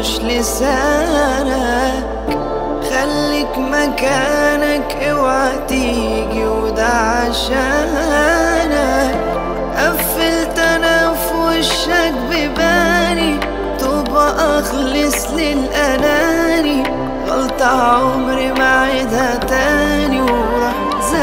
ينطقش لسانك خليك مكانك اوعى تيجي وده عشانك قفلت انا في وشك بباني تبقى اخلص للاناني غلطة عمري ما عيدها تاني وراح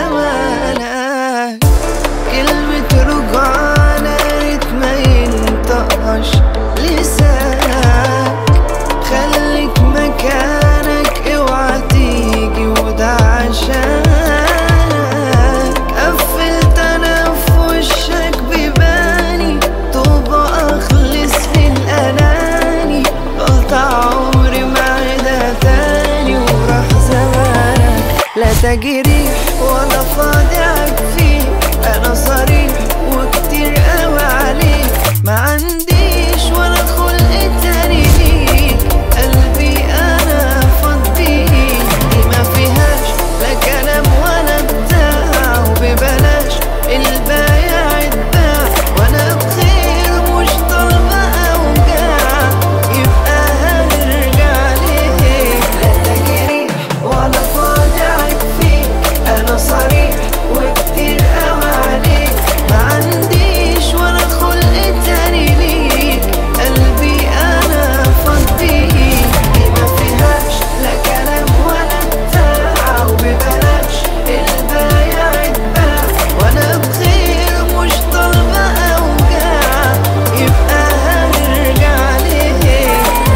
زمانك كلمة رجعنا ريت ما ينطقش لسانك خليك مكانك اوعى تيجي وده عشانك قفلت انا في وشك بباني طوبى اخلص في الاناني غلطة عمري ما عيدها تاني وراح زمانك لا تجريح ولا فاضعك فيه انا صريح وكتير قوي عليك ما عنديش ولا خلق تاني ليك قلبي انا فضيه دي ما فيهاش لا كلام ولا بتاع وببلاش البايع اتباع وانا بخير مش طالبه اوجاع يبقى هنرجع ليه لا تجريح ولا فاضعك فيك انا صريح وكتير قوي عليك ما عنديش ولا خلق تاني ليك قلبي انا فضيه دي ما فيهاش لا كلام ولا بتاع وببلاش البايع اتباع وانا بخير مش طالبه اوجاع يبقى هنرجع ليه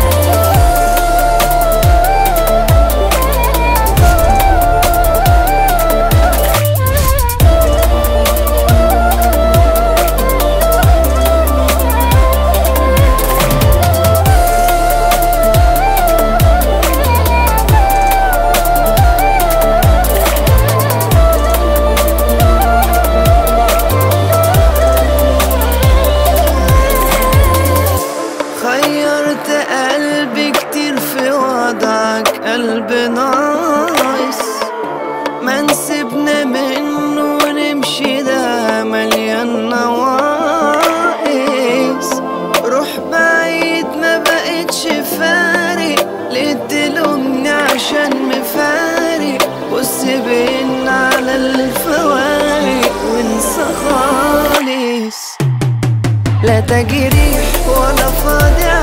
خيرت قلبي كتير في وضعك قلب ناقص ما نسيبنا منه ونمشي ده مليان نواقص روح بعيد ما بقتش فارق ليه تلومني عشان مفارق بص بين على الفوارق وانسى خالص لا تجريح ولا فاضي